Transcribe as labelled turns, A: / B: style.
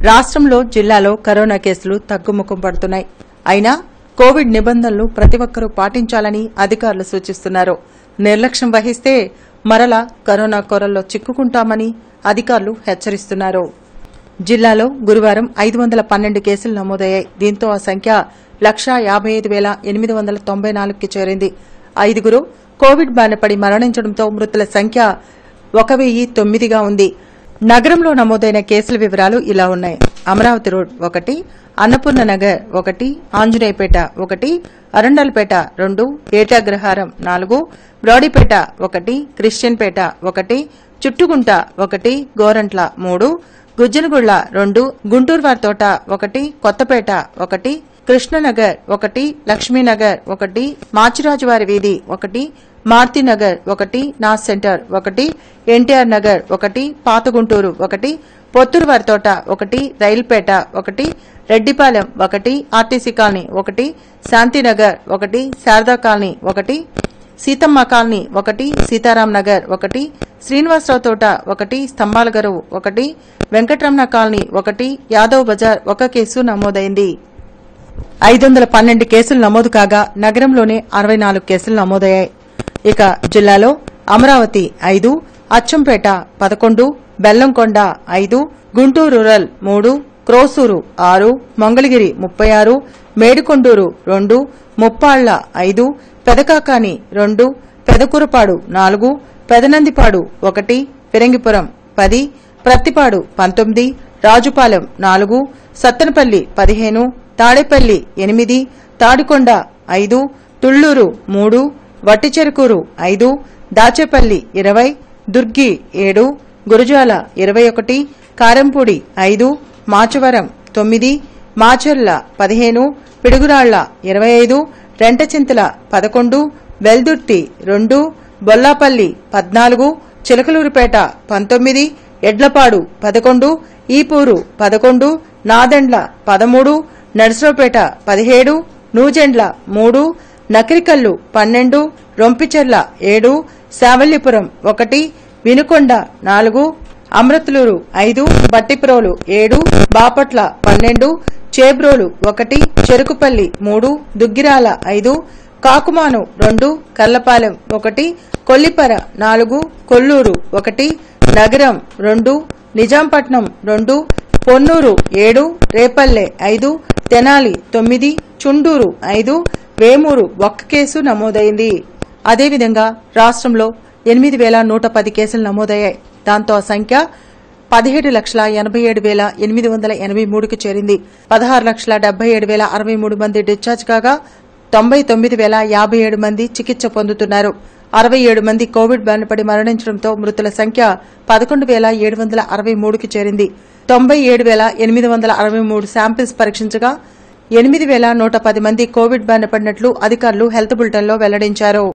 A: రాష్ట్రంలో జిల్లాలో కరోనా కేసులు తగ్గుముఖం పడుతున్నాయి అయినా కోవిడ్ నిబంధనలు ప్రతి ఒక్కరూ పాటించాలని అధికారులు సూచిస్తున్నారు నిర్లక్ష్యం వహిస్తే మరలా కరోనా కొరల్లో చిక్కుకుంటామని అధికారులు హెచ్చరిస్తున్నారు జిల్లాలో గురువారం ఐదు వందల పన్నెండు కేసులు నమోదయ్యాయి దీంతో ఆ సంఖ్య లక్షా యాభై ఐదు వేల ఎనిమిది వందల తొంభై నాలుగుకి చేరింది ఐదుగురు కోవిడ్ బారినపడి మరణించడంతో మృతుల సంఖ్య ఒక వెయ్యి తొమ్మిదిగా ఉంది నగరంలో నమోదైన కేసుల వివరాలు ఇలా ఉన్నాయి అమరావతి రోడ్ ఒకటి అన్నపూర్ణ నగర్ ఒకటి ఆంజనేయపేట ఒకటి అరండల్పేట రెండు ఏటాగ్రహారం నాలుగు బ్రాడీపేట ఒకటి క్రిస్టియన్పేట ఒకటి చుట్టుగుంట ఒకటి గోరంట్ల మూడు గుజ్జనగుళ్ల రెండు గుంటూరు వారి తోట ఒకటి కొత్తపేట ఒకటి కృష్ణనగర్ ఒకటి లక్ష్మీనగర్ ఒకటి మాచిరాజువారి వీధి ఒకటి మారుతినగర్ ఒకటి నాస్ సెంటర్ ఒకటి ఎన్టీఆర్ నగర్ ఒకటి పాత గుంటూరు ఒకటి పొత్తూరు వారి తోట ఒకటి రైల్పేట ఒకటి రెడ్డిపాలెం ఒకటి ఆర్టీసీ కాలనీ ఒకటి శాంతినగర్ ఒకటి శారదా కాలనీ ఒకటి సీతమ్మ కాలనీ ఒకటి సీతారాం నగర్ ఒకటి శ్రీనివాసరావు తోట ఒకటి స్తంభాల గరువు ఒకటి వెంకటరమణ కాలనీ ఒకటి యాదవ్ బజార్ ఒక కేసు నమోదైంది ఐదు వందల పన్నెండు కేసులు నమోదు కాగా నగరంలోనే అరవై నాలుగు కేసులు నమోదయ్యాయి ఇక జిల్లాలో అమరావతి ఐదు అచ్చంపేట పదకొండు బెల్లంకొండ ఐదు గుంటూరు రూరల్ మూడు క్రోసూరు ఆరు మంగళగిరి ముప్పై ఆరు మేడికొండూరు రెండు ముప్పాళ్ల ఐదు పెదకాకాని రెండు పెదకూరపాడు నాలుగు పెదనందిపాడు ఒకటి ఫిరంగిపురం పది ప్రత్తిపాడు పంతొమ్మిది రాజుపాలెం నాలుగు సత్తెనపల్లి పదిహేను తాడేపల్లి ఎనిమిది తాడికొండ ఐదు తుళ్లూరు మూడు వట్టిచెరుకూరు ఐదు దాచేపల్లి ఇరవై దుర్గి ఏడు గురజాల ఇరవై ఒకటి కారంపూడి ఐదు మాచవరం తొమ్మిది మాచర్ల పదిహేను పిడుగురాళ్ల ఇరవై ఐదు రెంటచింతల పదకొండు వెల్దుర్తి రెండు బొల్లాపల్లి పద్నాలుగు చిలకలూరుపేట పంతొమ్మిది ఎడ్లపాడు పదకొండు ఈపూరు పదకొండు నాదెండ్ల పదమూడు నర్సరావుపేట పదిహేడు నూజెండ్ల మూడు నకిరికల్లు పన్నెండు రొంపిచెర్ల ఏడు శావల్యపురం ఒకటి వినుకొండ నాలుగు అమృతలూరు ఐదు బట్టిప్రోలు ఏడు బాపట్ల పన్నెండు చేబ్రోలు ఒకటి చెరుకుపల్లి మూడు దుగ్గిరాల ఐదు కాకుమాను రెండు కల్లపాలెం ఒకటి కొల్లిపర నాలుగు కొల్లూరు ఒకటి నగరం రెండు నిజాంపట్నం రెండు పొన్నూరు ఏడు రేపల్లె ఐదు తెనాలి తొమ్మిది చుండూరు ఐదు వేమూరు ఒక్క కేసు నమోదైంది అదేవిధంగా రాష్ట్రంలో ఎనిమిది వేల నూట పది కేసులు నమోదయ్యాయి దాంతో ఆ సంఖ్య పదిహేడు లక్షల ఎనభై ఏడు వేల ఎనిమిది వందల ఎనభై మూడుకు చేరింది పదహారు లక్షల డెబ్బై ఏడు వేల అరవై మూడు మంది డిశ్చార్జ్ కాగా తొంభై తొమ్మిది వేల యాభై ఏడు మంది చికిత్స పొందుతున్నారు అరవై ఏడు మంది కోవిడ్ బారినపడి మరణించడంతో మృతుల సంఖ్య పదకొండు వేల ఏడు వందల అరవై మూడుకి చేరింది తొంభై ఏడు వేల ఎనిమిది వందల అరవై మూడు శాంపిల్స్ పరీక్షించగా ఎనిమిది వేల నూట పది మంది కోవిడ్ బారిన పడినట్లు అధికారులు హెల్త్ బులెటిన్లో వెల్లడించారు